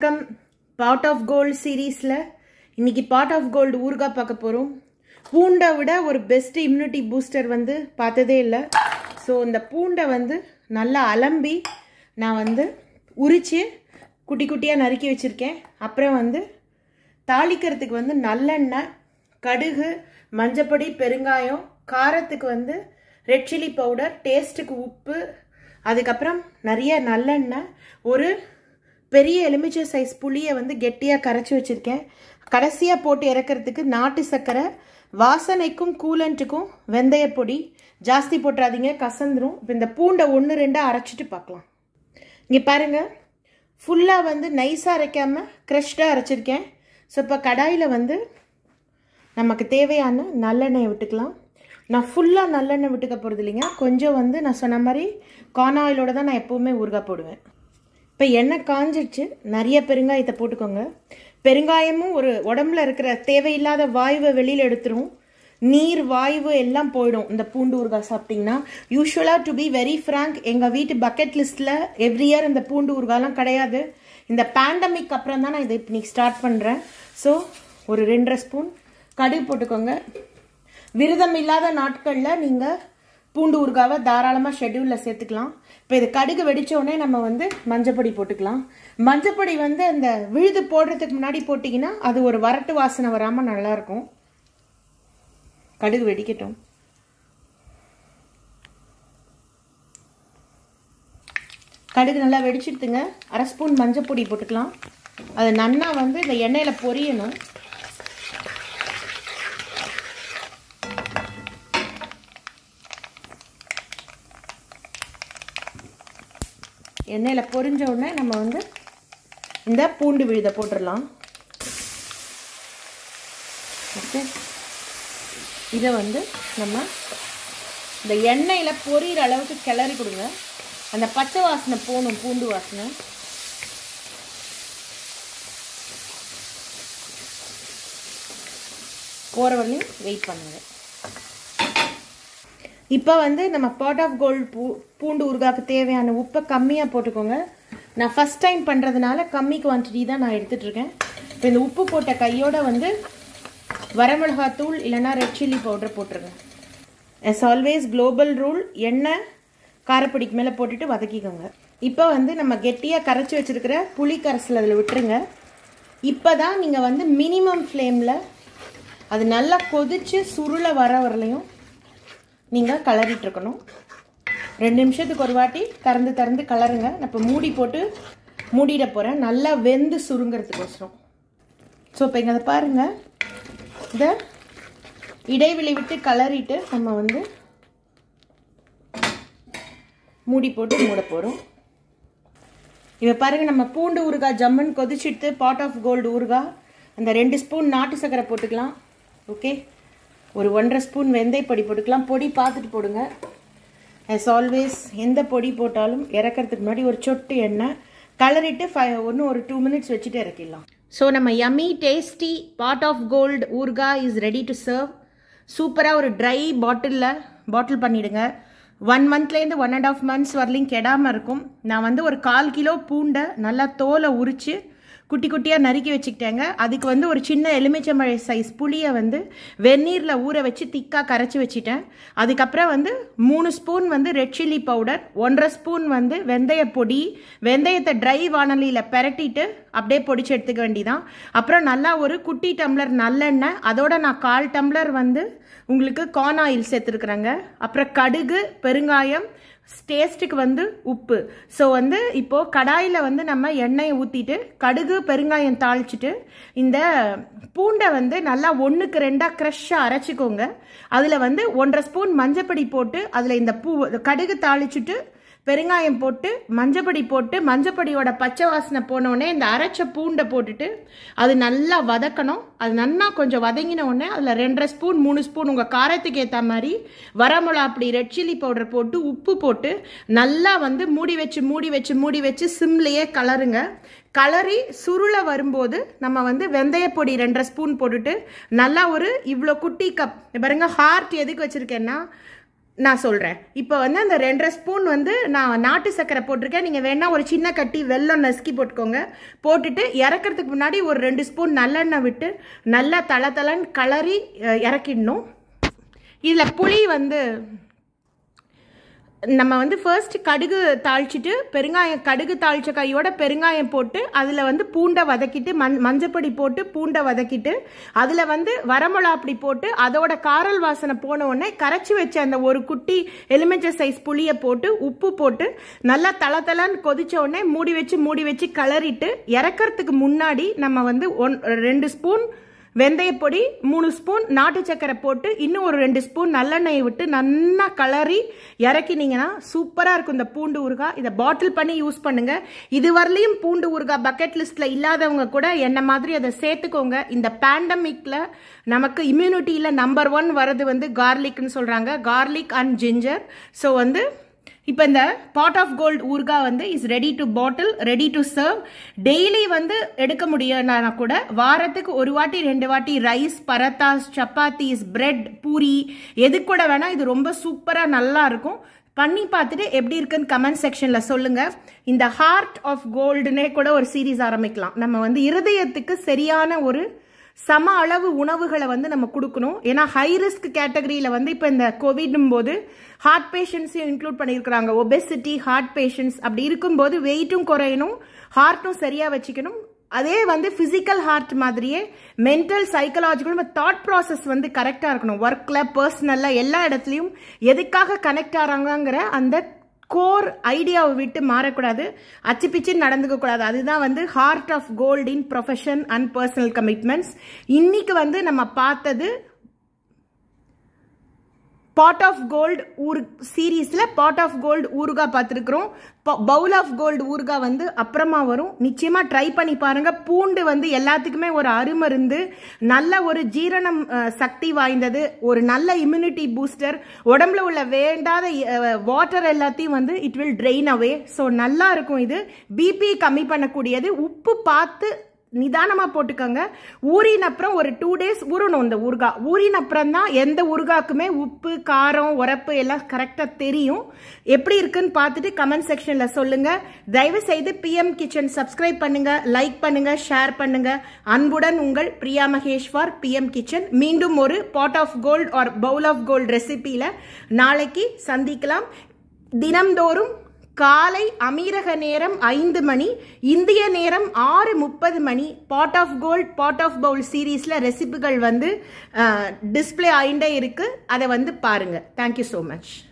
வணக்கம் பாட் of gold சீரீஸில் இன்னைக்கு பாட் ஆஃப் கோல்டு ஊறுகாய் பார்க்க போகிறோம் பூண்டை விட ஒரு பெஸ்ட் இம்யூனிட்டி பூஸ்டர் வந்து பார்த்ததே இல்லை ஸோ இந்த பூண்டை வந்து நல்லா அலம்பி நான் வந்து உரித்து குட்டி குட்டியாக நறுக்கி வச்சுருக்கேன் அப்புறம் வந்து தாளிக்கிறதுக்கு வந்து நல்லெண்ணெய் கடுகு மஞ்சப்பொடி பெருங்காயம் காரத்துக்கு வந்து ரெட் சில்லி பவுடர் டேஸ்ட்டுக்கு உப்பு அதுக்கப்புறம் நிறைய நல்லெண்ணெய் ஒரு பெரிய எலுமிச்சை சைஸ் புளியை வந்து கெட்டியாக கரைச்சி வச்சுருக்கேன் கடைசியாக போட்டு இறக்கிறதுக்கு நாட்டு சர்க்கரை வாசனைக்கும் கூலண்ட்டுக்கும் வெந்தயப்பொடி ஜாஸ்தி போட்டுறாதீங்க கசந்துரும் இப்போ இந்த பூண்டை ஒன்று ரெண்டாக அரைச்சிட்டு பார்க்கலாம் இங்கே பாருங்கள் ஃபுல்லாக வந்து நைஸாக அரைக்காமல் க்ரஷ்டாக அரைச்சிருக்கேன் ஸோ இப்போ கடாயில் வந்து நமக்கு தேவையான நல்லெண்ணெயை விட்டுக்கலாம் நான் ஃபுல்லாக நல்லெண்ணெய் விட்டுக்க போகிறது இல்லைங்க கொஞ்சம் வந்து நான் சொன்ன மாதிரி கார்ன் ஆயிலோட தான் நான் எப்போவுமே ஊறுகாய் போடுவேன் இப்போ எண்ணெய் காஞ்சிடுச்சு நிறைய பெருங்காயத்தை போட்டுக்கோங்க பெருங்காயமும் ஒரு உடம்புல இருக்கிற தேவையில்லாத வாயுவை வெளியில் எடுத்துரும் நீர் வாய்வு எல்லாம் போயிடும் இந்த பூண்டு ஊறுகாய் சாப்பிட்டிங்கன்னா யூஸ்வலாக டு பி வெரி ஃப்ராங்க் எங்கள் வீட்டு பக்கெட் லிஸ்ட்டில் எவ்ரி இயர் இந்த பூண்டு ஊறுகாய்லாம் கிடையாது இந்த பேண்டமிக் அப்புறம் தான் நான் இதை இன்னைக்கு ஸ்டார்ட் பண்ணுறேன் ஸோ ஒரு ரெண்டரை ஸ்பூன் கடுகு போட்டுக்கோங்க விரதம் இல்லாத நாட்களில் நீங்கள் பூண்டு ஊறுகாவை தாராளமாக ஷெட்யூலில் சேர்த்துக்கலாம் இப்போ இது கடுகு வெடித்தோடனே நம்ம வந்து மஞ்சப்பொடி போட்டுக்கலாம் மஞ்சப்பொடி வந்து அந்த விழுது போடுறதுக்கு முன்னாடி போட்டிங்கன்னா அது ஒரு வரட்டு வாசனை வராமல் நல்லாயிருக்கும் கடுகு வெடிக்கட்டும் கடுகு நல்லா வெடிச்சிடுத்துங்க அரை ஸ்பூன் மஞ்சப்பொடி போட்டுக்கலாம் அது நன்னா வந்து இந்த எண்ணெயில் பொரியணும் எண்ணெயில் பொரிஞ்ச உடனே நம்ம வந்து இந்த பூண்டு விழுதை போட்டுடலாம் ஓகே இதை வந்து நம்ம இந்த எண்ணெயில் பொரியிற அளவுக்கு கிளறி கொடுங்க அந்த பச்சை வாசனை போகணும் பூண்டு வாசனை போகிற வரலையும் வெயிட் பண்ணுங்க இப்போ வந்து நம்ம பாட் ஆஃப் கோல்டு பூ பூண்டு ஊறுகாய்க்கு தேவையான உப்பை கம்மியாக போட்டுக்கோங்க நான் ஃபஸ்ட் டைம் பண்ணுறதுனால கம்மி குவான்டிட்டி தான் நான் எடுத்துகிட்ருக்கேன் இப்போ இந்த உப்பு போட்ட கையோட வந்து வரமிளகாத்தூள் இல்லைன்னா ரெட் சில்லி பவுடர் போட்டுருங்க எஸ் ஆல்வேஸ் குளோபல் ரூல் எண்ணெய் காரப்பொடிக்கு மேலே போட்டுட்டு வதக்கிக்கோங்க இப்போ வந்து நம்ம கெட்டியாக கரைச்சி வச்சுருக்கிற புளி கரைசல் அதில் விட்டுருங்க இப்போ தான் நீங்கள் வந்து மினிமம் ஃப்ளேமில் அது நல்லா கொதித்து சுருளை வர வரலையும் நீங்கள் கலரிட்டுருக்கணும் ரெண்டு நிமிஷத்துக்கு ஒரு வாட்டி திறந்து திறந்து கலருங்க நான் இப்போ மூடி போட்டு மூடிட போகிறேன் நல்லா வெந்து சுருங்கிறதுக்கோசரம் ஸோ இப்போ இங்கே அதை பாருங்கள் இதை இடைவெளி விட்டு கலரிட்டு நம்ம வந்து மூடி போட்டு மூட போகிறோம் இப்போ பாருங்கள் நம்ம பூண்டு ஊறுகாய் ஜம்மன் கொதிச்சுட்டு பாட் ஆஃப் கோல்டு ஊறுகாய் அந்த ரெண்டு ஸ்பூன் நாட்டு சக்கரை போட்டுக்கலாம் ஓகே ஒரு ஒன்றரை ஸ்பூன் வெந்தய பொடி போட்டுக்கலாம் பொடி பார்த்துட்டு போடுங்க ஆஸ் ஆல்வேஸ் எந்த பொடி போட்டாலும் இறக்கிறதுக்கு முன்னாடி ஒரு சொட்டு எண்ணெய் கலரிட்டு ஃபைவ் ஒன்று ஒரு டூ மினிட்ஸ் வச்சுட்டு இறக்கிடலாம் ஸோ நம்ம yummy tasty pot of gold ஊர்கா இஸ் ரெடி டு சர்வ் சூப்பராக ஒரு ட்ரை பாட்டிலில் பாட்டில் பண்ணிவிடுங்க ஒன் மந்த்லேருந்து ஒன் அண்ட் ஆஃப் மந்த்ஸ் வரலையும் கெடாமல் இருக்கும் நான் வந்து ஒரு கால் கிலோ பூண்டை நல்லா தோலை உரித்து குட்டி குட்டியாக நறுக்கி வச்சுக்கிட்டேங்க அதுக்கு வந்து ஒரு சின்ன எலுமிச்சம்பழ சைஸ் புளியை வந்து வெந்நீரில் ஊற வச்சு திக்காக கரைச்சி வச்சுட்டேன் அதுக்கப்புறம் வந்து மூணு ஸ்பூன் வந்து ரெட் சில்லி பவுடர் ஒன்றரை ஸ்பூன் வந்து வெந்தய பொடி வெந்தயத்தை ட்ரை வானலியில் பெரட்டிட்டு அப்படியே பொடிச்சு எடுத்துக்க வேண்டிதான் அப்புறம் நல்லா ஒரு குட்டி டம்ளர் நல்லெண்ணெய் அதோட நான் கால் டம்ளர் வந்து உங்களுக்கு கார்ன் ஆயில் சேர்த்துருக்குறேங்க அப்புறம் கடுகு பெருங்காயம் டேஸ்ட்டுக்கு வந்து உப்பு ஸோ வந்து இப்போது கடாயில் வந்து நம்ம எண்ணெயை ஊற்றிட்டு கடுகு பெருங்காயம் தாளிச்சிட்டு இந்த பூண்டை வந்து நல்லா ஒன்றுக்கு ரெண்டாக க்ரஷ்ஷாக அரைச்சிக்கோங்க அதில் வந்து ஒன்றரை ஸ்பூன் மஞ்சப்பொடி போட்டு அதில் இந்த பூ கடுகு தாளிச்சிட்டு பெருங்காயம் போட்டு மஞ்சப்பொடி போட்டு மஞ்சப்பொடியோட பச்சை வாசனை போனோடனே இந்த அரைச்ச பூண்டை போட்டுட்டு அது நல்லா வதக்கணும் அது நல்லா கொஞ்சம் வதங்கின உடனே அதில் ரெண்டரை ஸ்பூன் மூணு ஸ்பூன் உங்கள் காரத்துக்கு ஏற்ற மாதிரி வரமிளகா அப்படி ரெட் சில்லி பவுடர் போட்டு உப்பு போட்டு நல்லா வந்து மூடி வச்சு மூடி வச்சு மூடி வச்சு சிம்லேயே கலருங்க கலரி சுருளை வரும்போது நம்ம வந்து வெந்தயப்பொடி ரெண்டரை ஸ்பூன் போட்டுட்டு நல்லா ஒரு இவ்வளோ குட்டி கப் பாருங்க ஹார்ட் எதுக்கு வச்சுருக்கேன்னா நான் சொல்கிறேன் இப்போ வந்து அந்த ரெண்டரை ஸ்பூன் வந்து நான் நாட்டு சர்க்கரை போட்டிருக்கேன் நீங்கள் வேணால் ஒரு சின்ன கட்டி வெல்லம் நசுக்கி போட்டுக்கோங்க போட்டுட்டு இறக்கிறதுக்கு முன்னாடி ஒரு ரெண்டு ஸ்பூன் நல்லெண்ணெய் விட்டு நல்லா தள தளன்னு கலரி அஹ், இறக்கிடணும் இதில் புளி வந்து நம்ம வந்து ஃபர்ஸ்ட் கடுகு தாளிச்சிட்டு பெருங்காயம் கடுகு தாளிச்ச கையோட பெருங்காயம் போட்டு அதில் வந்து பூண்டை வதக்கிட்டு மண் மஞ்சப்பொடி போட்டு பூண்டை வதக்கிட்டு அதில் வந்து வரமிளகா அப்படி போட்டு அதோட காரல் வாசனை போன உடனே கரைச்சி வச்ச அந்த ஒரு குட்டி எலுமிச்சை சைஸ் புளியை போட்டு உப்பு போட்டு நல்லா தள தளன்னு கொதிச்ச உடனே மூடி வச்சு மூடி வச்சு கிளறிட்டு இறக்கறதுக்கு முன்னாடி நம்ம வந்து ஒன் ரெண்டு ஸ்பூன் வெந்தயப்பொடி மூணு ஸ்பூன் நாட்டு சக்கரை போட்டு இன்னும் ஒரு ரெண்டு ஸ்பூன் நல்லெண்ணெயை விட்டு நல்லா கலரி இறக்கினீங்கன்னா சூப்பராக இருக்கும் இந்த பூண்டு ஊறுகாய் இதை பாட்டில் பண்ணி யூஸ் பண்ணுங்க இது வரலையும் பூண்டு ஊறுகாய் பக்கெட் லிஸ்ட்ல இல்லாதவங்க கூட என்ன மாதிரி அதை சேர்த்துக்கோங்க இந்த பேண்டமிக்ல நமக்கு இம்யூனிட்டியில் நம்பர் ஒன் வரது வந்து கார்லிக்னு சொல்றாங்க கார்லிக் அண்ட் ஜிஞ்சர் ஸோ வந்து இப்போ இந்த பாட் ஆஃப் கோல்ட் ஊர்கா வந்து is ready to bottle ready to serve daily வந்து எடுக்க முடியலனா கூட வாரத்துக்கு ஒரு வாட்டி ரெண்டு வாட்டி ரைஸ் பரத்தாஸ் சப்பாத்திஸ் பிரெட் பூரி எது கூட வேணா இது ரொம்ப சூப்பராக நல்லா இருக்கும் பண்ணி பார்த்துட்டு எப்படி இருக்குன்னு கமெண்ட் செக்ஷனில் சொல்லுங்க இந்த ஹார்ட் ஆஃப் கோல்டுனே கூட ஒரு சீரீஸ் ஆரம்பிக்கலாம் நம்ம வந்து இருதயத்துக்கு சரியான ஒரு சம அளவு உணவுகளை வந்து நம்ம கொடுக்கணும் ஏன்னா ஹை ரிஸ்க் கேட்டகரியில் வந்து இப்போ இந்த கோவிடும் போது ஹார்ட் பேஷண்ட்ஸையும் இன்க்ளூட் பண்ணியிருக்கிறாங்க ஒபெசிட்டி ஹார்ட் பேஷண்ட்ஸ் அப்படி இருக்கும்போது வெயிட்டும் குறையணும் ஹார்ட்டும் சரியாக வச்சுக்கணும் அதே வந்து ஃபிசிக்கல் ஹார்ட் மாதிரியே மென்டல் சைக்கலாஜிக்கல் தாட் ப்ராசஸ் வந்து கரெக்டாக இருக்கணும் ஒர்க்கில் பர்சனலில் எல்லா இடத்துலையும் எதுக்காக கனெக்ட் ஆகிறாங்கங்கிற அந்த கோர் ஐடியாவை விட்டு மாறக்கூடாது அச்சு பிச்சுன்னு நடந்துக்க கூடாது அதுதான் வந்து heart of gold in profession and personal commitments இன்னைக்கு வந்து நம்ம பார்த்தது பாட் ஆஃப் கோல்டு ஊர் சீரீஸில் பாட் ஆஃப் கோல்டு ஊறுகா பார்த்துருக்குறோம் பவுல் ஆஃப் கோல்டு ஊறுகா வந்து அப்புறமா வரும் நிச்சயமாக ட்ரை பண்ணி பாருங்கள் பூண்டு வந்து எல்லாத்துக்குமே ஒரு அருமருந்து நல்ல ஒரு ஜீரணம் அஹ், சக்தி வாய்ந்தது ஒரு நல்ல இம்யூனிட்டி பூஸ்டர் உடம்புல உள்ள வேண்டாத வாட்டர் எல்லாத்தையும் வந்து it will drain away so நல்லா இருக்கும் இது பிபி கம்மி பண்ணக்கூடியது உப்பு பார்த்து நிதானமா போட்டுக்கோங்க ஊறின அப்புறம் ஒரு டூ டேஸ் ஊறணும் இந்த ஊறுகாய் ஊறின அப்புறம் தான் எந்த ஊறுகாக்குமே உப்பு காரம் உரப்பு எல்லாம் கரெக்டாக தெரியும் எப்படி இருக்குன்னு பார்த்துட்டு கமெண்ட் செக்ஷன்ல சொல்லுங்க தயவு செய்து பிஎம் கிச்சன் சப்ஸ்கிரைப் பண்ணுங்க லைக் பண்ணுங்க ஷேர் பண்ணுங்க அன்புடன் உங்கள் பிரியா மகேஷ்வார் பிஎம் கிச்சன் மீண்டும் ஒரு pot of gold or bowl of gold ரெசிபியில நாளைக்கு சந்திக்கலாம் தினம்தோறும் காலை அமீரக நேரம் ஐந்து மணி இந்திய நேரம் ஆறு முப்பது மணி pot of gold pot of bowl சீரீஸில் ரெசிபிகள் வந்து டிஸ்ப்ளே ஆயிண்டே இருக்கு அதை வந்து பாருங்க தேங்க்யூ ஸோ மச்